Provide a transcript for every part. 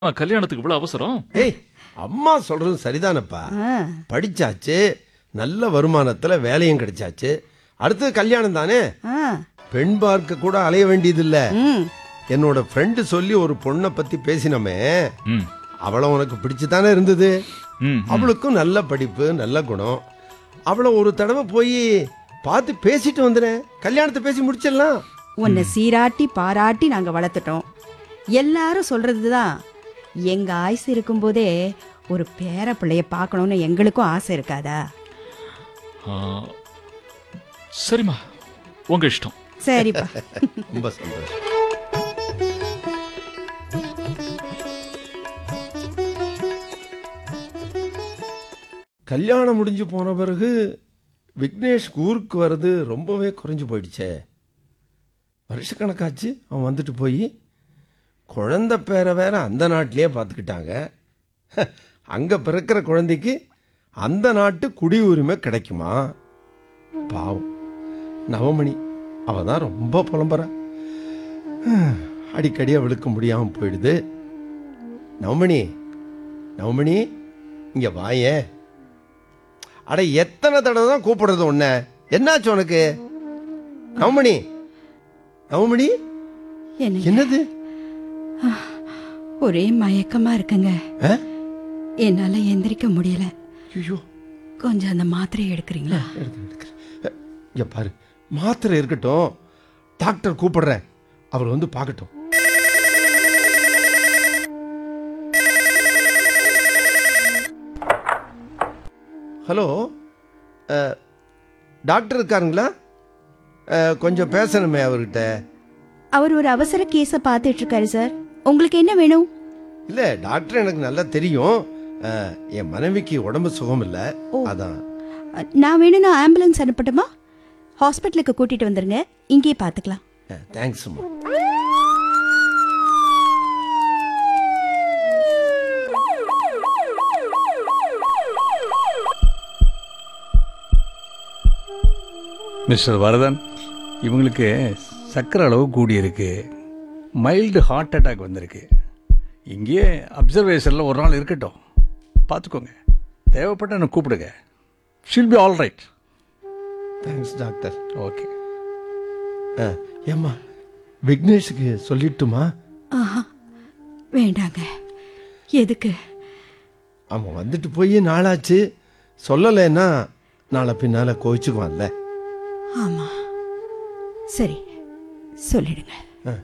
ஆ, கல்யாணத்துக்கு இவ்வளவு அவசரம் ஏய் அம்மா சொல்றது சரிதானப்பா ஆ, படிச்சாச்சு நல்ல வருமானத்துல வேலையும் கிடைச்சாச்சு அடுத்தது கல்யாணம் தானே ஆ, பெண் பார்க்க கூட அலைய வேண்டியதில்ல ம், என்னோட ஃப்ரெண்டு சொல்லி ஒரு பொண்ணை பத்தி பேசினோமே ம், அவளை உனக்கு பிடிச்சு தானே இருந்தது ம், அவளுக்கும் நல்ல படிப்பு நல்ல குணம் அவளை ஒரு தடவை போய் பார்த்து பேசிட்டு வந்துடுறேன் கல்யாணத்தை பேசி முடிச்சிடலாம் உன்னை சீராட்டி பாராட்டி நாங்க வளர்த்துட்டோம் எல்லாரும் சொல்றதுதான் எங்க ஆயுசு இருக்கும்போதே ஒரு பேர பிள்ளைய பார்க்கணும்னு எங்களுக்கும் ஆசை இருக்காதா ஆ, சரிம்மா உங்க இஷ்டம் சரிப்பா ரொம்ப சந்தோஷம் கல்யாணம் முடிஞ்சு போன பிறகு விக்னேஷ் ஊருக்கு வர்றது ரொம்பவே குறைஞ்சு போயிடுச்சே வருஷக்கணக்காச்சு அவன் வந்துட்டு போய் குழந்தை பேரை வேற அந்த நாட்டிலேயே பார்த்துக்கிட்டாங்க அங்கே பிறக்கிற குழந்தைக்கு அந்த நாட்டு குடி உரிமை கிடைக்குமா பாவம் நவமணி அவ தான் ரொம்ப புலம்புறா அடிக்கடி அவளுக்கு முடியாம போயிடுது நவமணி நவமணி இங்க வாயே அட எத்தனை தடவை தான் கூப்பிடுறது உன்ன என்னாச்சு உனக்கு நவமணி நவமணி என்ன என்னது ஒரே மயக்கமா இருக்குங்க ஆ? என்னால எந்திரிக்க முடியல ஐயோ கொஞ்சம் அந்த மாத்திரையை எடுக்கிறீங்களா எடுத்து எடுக்கிறேன் இங்க பாரு மாத்திரை இருக்கட்டும் டாக்டர் கூப்பிடுறேன் அவர் வந்து பார்க்கட்டும் ஹலோ அஹ், டாக்டர் இருக்காருங்களா அஹ், கொஞ்சம் பேசணுமே அவர்கிட்ட அவர் ஒரு அவசர கேஸ பார்த்துட்டு இருக்காரு சார் உங்களுக்கு என்ன வேணும் இல்ல டாக்டர் எனக்கு நல்லா தெரியும் அஹ், என் மனைவிக்கு உடம்பு சுகம் இல்லை அதான் நான் வேணும்னா ஆம்புலன்ஸ் அனுப்பட்டுமா ஹாஸ்பிட்டலுக்கு கூட்டிட்டு வந்துருங்க இங்கேயே பார்த்துக்கலாம் தேங்க்ஸ்மா மிஸ்டர் வரதன் இவங்களுக்கு சர்க்கரை அளவு கூடியிருக்கு மைல்டு ஹார்ட் அட்டாக் வந்திருக்கு இங்கேயே அப்சர்வேஷனில் ஒரு நாள் இருக்கட்டும் பார்த்துக்கோங்க தேவைப்பட்ட என்னை கூப்பிடுங்க shall be all right thanks doctor okay ah, ஏம்மா விக்னேஷுக்கு சொல்லிட்டுமா ஆஹா வேண்டாங்க எதுக்கு அவன் வந்துட்டு போய் நாளாச்சு சொல்லலைன்னா நாளை பின்னால கோவிச்சுக்குவான்ல ஆமா சரி சொல்லிடுங்க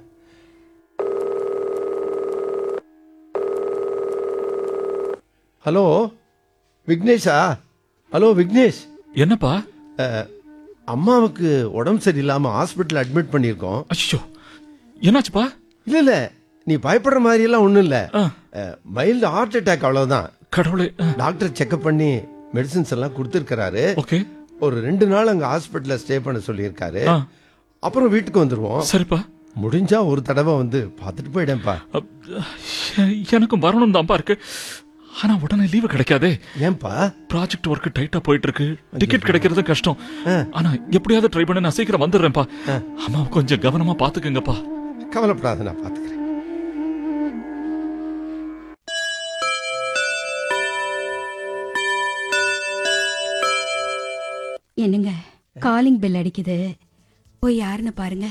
ஹலோ விக்னேஷா ஹலோ விக்னேஷ் என்னப்பா அஹ், அம்மாவுக்கு உடம்பு சரியில்லாம ஹாஸ்பிட்டல் அட்மிட் பண்ணியிருக்கோம் அச்சோ என்னாச்சுப்பா இல்ல இல்ல நீ பயப்படுற மாதிரி எல்லாம் ஒண்ணும் இல்ல ஆ, மைல்டு ஹார்ட் அட்டாக் அவ்வளவுதான் கடவுளே ஆ, டாக்டர் செக்அப் பண்ணி மெடிசின்ஸ் எல்லாம் கொடுத்துருக்கிறாரு ஓகே ஒரு ரெண்டு நாள் அங்க ஹாஸ்பிட்டல்ல ஸ்டே பண்ண சொல்லியிருக்காரு ஆ, அப்புறம் வீட்டுக்கு வந்துருவோம் சரிப்பா முடிஞ்சா ஒரு தடவை வந்து பார்த்துட்டு போயிடேன்ப்பா அப், எ- எனக்கும் வரணும் தான்ப்பா இருக்கு ஆனா உடனே லீவு கிடைக்காதே ஏன்பா ப்ராஜெக்ட் ஒர்க் டைட்டா போயிட்டு இருக்கு டிக்கெட் கிடைக்கிறது கஷ்டம் ஆனா எப்படியாவது ட்ரை பண்ணி நான் சீக்கிரம் வந்துடுறேன்ப்பா அம்மா கொஞ்சம் கவனமா பாத்துக்கங்கப்பா கவலைப்படாத நான் பாத்துக்கிறேன் என்னங்க காலிங் பெல் அடிக்குது போய் யாருன்னு பாருங்க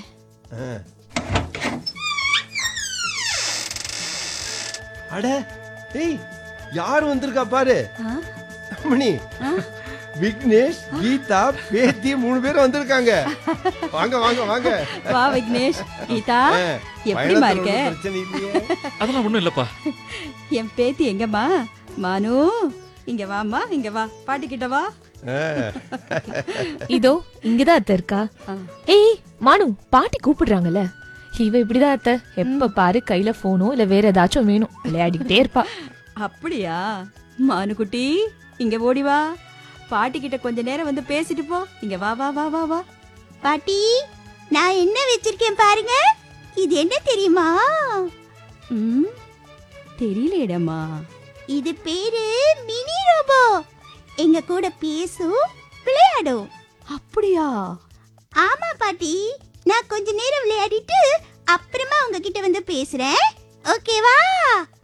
அட ஏய் யார் வந்திருக்கா பாரு ஆ? மணி ஆ? விக்னேஷ் கீதா பேத்தி மூணு பேர் வந்திருக்காங்க வாங்க வாங்க வாங்க வா விக்னேஷ் கீதா எப்படிமா பயணத்துல இருக்க ஒண்ணும் பிரச்சனை இல்லையே அதெல்லாம் ஒண்ணும் இல்லப்பா என் பேத்தி எங்கம்மா மானு இங்க வாம்மா இங்க வா பாட்டி கிட்ட வா ஆ. இதோ இங்கதான் அத்தை இருக்கா ஆ. ஏய் மானு பாட்டி கூப்பிடுறாங்கல்ல இவ இப்படிதான் அத்தை எப்ப பாரு கையில போனோ இல்ல வேற ஏதாச்சும் வேணும் விளையாடிக்கிட்டே இருப்பா அப்படியா மானுக்குட்டி இங்க ஓடி வா பாட்டி கிட்ட கொஞ்ச நேரம் வந்து பேசிட்டு போ இங்க வா வா வா வா வா பாட்டி நான் என்ன வச்சிருக்கேன் பாருங்க இது என்ன தெரியுமா ம் தெரியலையேடம்மா இது பேரு மினி ரோபோ எங்க கூட பேசும் விளையாடும் அப்படியா ஆமா பாட்டி நான் கொஞ்ச நேரம் விளையாடிட்டு அப்புறமா உங்ககிட்ட வந்து பேசுறேன் ஓகேவா